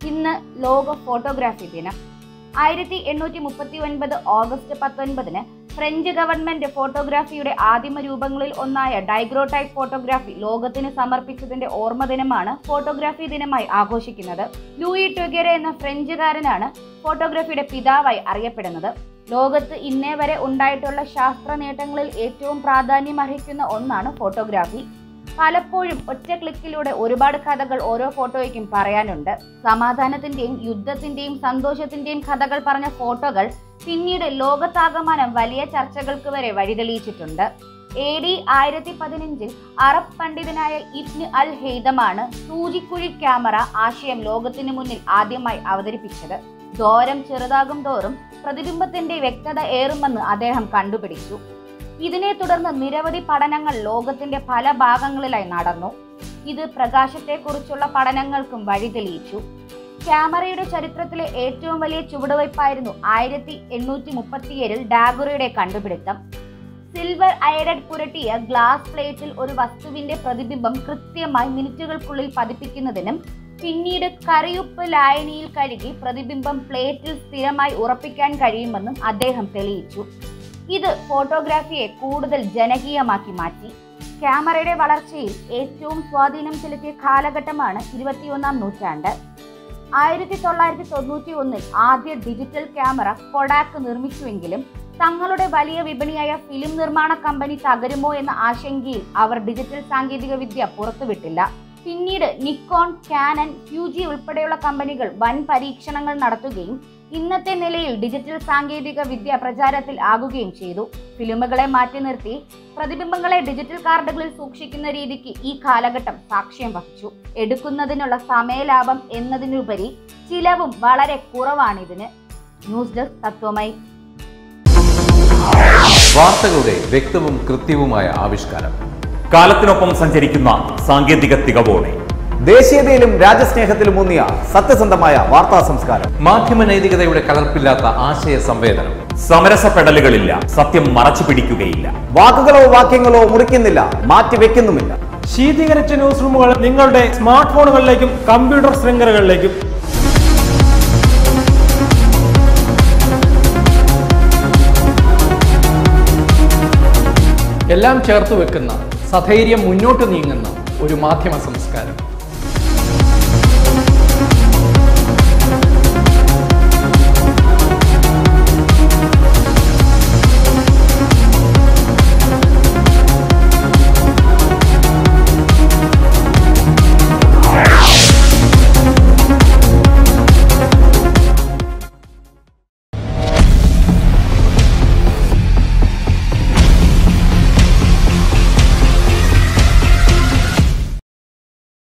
ഇന്ന് ലോക ഫോട്ടോഗ്രാഫി ദിനം ആയിരത്തി എണ്ണൂറ്റി മുപ്പത്തി ഒൻപത് ഓഗസ്റ്റ് പത്തൊൻപതിന് ഫ്രഞ്ച് ഗവൺമെന്റ് ഫോട്ടോഗ്രാഫിയുടെ ആദിമ രൂപങ്ങളിൽ ഒന്നായ ഡൈഗ്രോടൈപ്പ് ഫോട്ടോഗ്രാഫി ലോകത്തിന് സമർപ്പിച്ചതിന്റെ ഓർമ്മ ദിനമാണ് ഫോട്ടോഗ്രാഫി ദിനമായി ആഘോഷിക്കുന്നത് ലൂയി ടൊഗെര എന്ന ഫ്രഞ്ചുകാരനാണ് ഫോട്ടോഗ്രാഫിയുടെ പിതാവായി അറിയപ്പെടുന്നത് ലോകത്ത് ഇന്നേ വരെ ഉണ്ടായിട്ടുള്ള ശാസ്ത്ര നേട്ടങ്ങളിൽ ഏറ്റവും പ്രാധാന്യം അർഹിക്കുന്ന ഒന്നാണ് ഫോട്ടോഗ്രാഫി പലപ്പോഴും ഒറ്റ ക്ലിക്കിലൂടെ ഒരുപാട് കഥകൾ ഓരോ ഫോട്ടോയ്ക്കും പറയാനുണ്ട് സമാധാനത്തിന്റെയും യുദ്ധത്തിന്റെയും സന്തോഷത്തിന്റെയും കഥകൾ പറഞ്ഞ ഫോട്ടോകൾ പിന്നീട് ലോകത്താകമാനം വലിയ ചർച്ചകൾക്ക് വരെ വഴിതെളിയിച്ചിട്ടുണ്ട് എ ഡി ആയിരത്തി പതിനഞ്ചിൽ അറബ് പണ്ഡിതനായ ഇബ്ന് അൽ ഹെയ്തമാണ് സൂചിക്കുഴി ക്യാമറ ആശയം ലോകത്തിന് മുന്നിൽ ആദ്യമായി അവതരിപ്പിച്ചത് ദോരം ചെറുതാകും തോറും പ്രതിബിംബത്തിന്റെ വ്യക്തത ഏറുമെന്ന് അദ്ദേഹം കണ്ടുപിടിച്ചു ഇതിനെ തുടർന്ന് നിരവധി പഠനങ്ങൾ ലോകത്തിന്റെ പല ഭാഗങ്ങളിലായി നടന്നു ഇത് പ്രകാശത്തെക്കുറിച്ചുള്ള പഠനങ്ങൾക്കും വഴിതെളിയിച്ചു ക്യാമറയുടെ ചരിത്രത്തിലെ ഏറ്റവും വലിയ ചുവടുവയ്പായിരുന്നു ആയിരത്തി എണ്ണൂറ്റി മുപ്പത്തിയേഴിൽ ഡാഗുറയുടെ കണ്ടുപിടുത്തം സിൽവർ അയഡഡ് പുരട്ടിയ ഗ്ലാസ് പ്ലേറ്റിൽ ഒരു വസ്തുവിന്റെ പ്രതിബിംബം കൃത്യമായി മിനിറ്റുകൾക്കുള്ളിൽ പതിപ്പിക്കുന്നതിനും പിന്നീട് കറിയുപ്പ് ലായനിയിൽ കഴുകി പ്രതിബിംബം പ്ലേറ്റിൽ സ്ഥിരമായി ഉറപ്പിക്കാൻ കഴിയുമെന്നും അദ്ദേഹം തെളിയിച്ചു ഇത് ഫോട്ടോഗ്രാഫിയെ കൂടുതൽ ജനകീയമാക്കി മാറ്റി ക്യാമറയുടെ വളർച്ചയിൽ ഏറ്റവും സ്വാധീനം ചെലുത്തിയ കാലഘട്ടമാണ് ഇരുപത്തിയൊന്നാം നൂറ്റാണ്ട് ആയിരത്തി തൊള്ളായിരത്തി തൊണ്ണൂറ്റി ഒന്നിൽ ആദ്യ ഡിജിറ്റൽ ക്യാമറ കൊഡാക്ക് നിർമ്മിച്ചുവെങ്കിലും തങ്ങളുടെ വലിയ വിപണിയായ ഫിലിം നിർമ്മാണ കമ്പനി തകരുമോ എന്ന ആശങ്കയിൽ അവർ ഡിജിറ്റൽ സാങ്കേതിക വിദ്യ പുറത്തുവിട്ടില്ല പിന്നീട് നിക്കോൺ കാനൻ ഫ്യൂജി ഉൾപ്പെടെയുള്ള കമ്പനികൾ വൻ പരീക്ഷണങ്ങൾ നടത്തുകയും ഇന്നത്തെ നിലയിൽ ഡിജിറ്റൽ സാങ്കേതിക വിദ്യ പ്രചാരത്തിൽ ആകുകയും ചെയ്തു ഫിലിമുകളെ മാറ്റി നിർത്തി പ്രതിബിംബങ്ങളെ ഡിജിറ്റൽ കാർഡുകളിൽ സൂക്ഷിക്കുന്ന രീതിക്ക് ഈ കാലഘട്ടം സാക്ഷ്യം വഹിച്ചു എടുക്കുന്നതിനുള്ള സമയലാഭം എന്നതിനുപരി ചിലവും വളരെ കുറവാണിതിന് ന്യൂസ് ഡെസ്ക് തത്വമൈ വാർത്തകളുടെ വ്യക്തവും കൃത്യവുമായ ആവിഷ്കാരം കാലത്തിനൊപ്പം സഞ്ചരിക്കുന്ന സാങ്കേതിക തികവോടെ ദേശീയതയിലും രാജ്യസ്നേഹത്തിലും ഊന്നിയ സത്യസന്ധമായ വാർത്താ സംസ്കാരം മാധ്യമ നൈതികതയുടെ കലർപ്പില്ലാത്ത ആശയ സംവേദനം സമരസപ്പെടലുകളില്ല സത്യം മറച്ചു പിടിക്കുകയില്ല വാക്കുകളോ വാക്യങ്ങളോ മുറിക്കുന്നില്ല മാറ്റിവെക്കുന്നുമില്ല ശീതീകരിച്ച ന്യൂസ് റൂമുകൾ നിങ്ങളുടെ സ്മാർട്ട് ഫോണുകളിലേക്കും കമ്പ്യൂട്ടർ ശൃംഖലകളിലേക്കും എല്ലാം ചേർത്ത് വെക്കുന്ന സധൈര്യം മുന്നോട്ട് നീങ്ങുന്ന ഒരു മാധ്യമ സംസ്കാരം